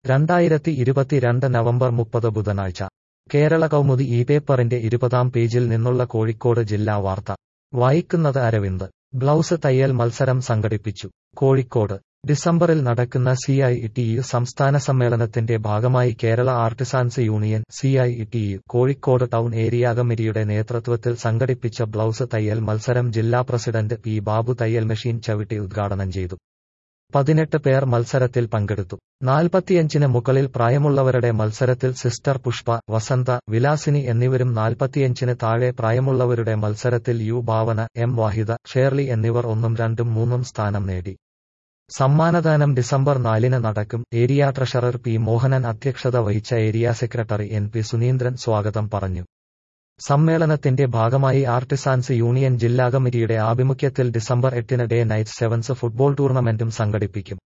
രണ്ടായിരത്തി ഇരുപത്തിരണ്ട് നവംബർ മുപ്പത് ബുധനാഴ്ച കേരള കൗമുദി ഈ പേപ്പറിന്റെ ഇരുപതാം പേജിൽ നിന്നുള്ള കോഴിക്കോട് ജില്ലാ വാർത്ത വായിക്കുന്നത് അരവിന്ദ് ബ്ലൗസ് തയ്യൽ മത്സരം സംഘടിപ്പിച്ചു കോഴിക്കോട് ഡിസംബറിൽ നടക്കുന്ന സി ഐ ടി യു സംസ്ഥാന സമ്മേളനത്തിന്റെ ഭാഗമായി Kerala artisans union C I T U Kozhikode town area കമ്മിറ്റിയുടെ നേതൃത്വത്തിൽ സംഘടിപ്പിച്ച ബ്ലൗസ് തയ്യൽ മത്സരം ജില്ലാ പ്രസിഡന്റ് പി ബാബു തയ്യൽ മെഷീൻ ചവിട്ടി ഉദ്ഘാടനം ചെയ്തു പതിനെട്ട് പേർ മത്സരത്തിൽ പങ്കെടുത്തു നാൽപ്പത്തിയഞ്ചിന് മുകളിൽ പ്രായമുള്ളവരുടെ മത്സരത്തിൽ സിസ്റ്റർ പുഷ്പ വസന്ത വിലാസിനി എന്നിവരും നാൽപ്പത്തിയഞ്ചിന് താഴെ പ്രായമുള്ളവരുടെ മത്സരത്തിൽ U Bhavana M Vahida Shirley എന്നിവർ ഒന്നും രണ്ടും മൂന്നും സ്ഥാനം നേടി സമ്മാനദാനം ഡിസംബർ നാലിന് നടക്കും ഏരിയ ട്രഷറർ പി മോഹനൻ അധ്യക്ഷത വഹിച്ച area secretary N P Suneendran സ്വാഗതം പറഞ്ഞു സമ്മേളനത്തിന്റെ ഭാഗമായി ആർട്ടിസാൻസ് യൂണിയൻ ജില്ലാ കമ്മിറ്റിയുടെ ആഭിമുഖ്യത്തിൽ ഡിസംബർ എട്ടിന് ഡേ നൈറ്റ് സെവൻസ് ഫുട്ബോൾ ടൂർണമെന്റും സംഘടിപ്പിക്കും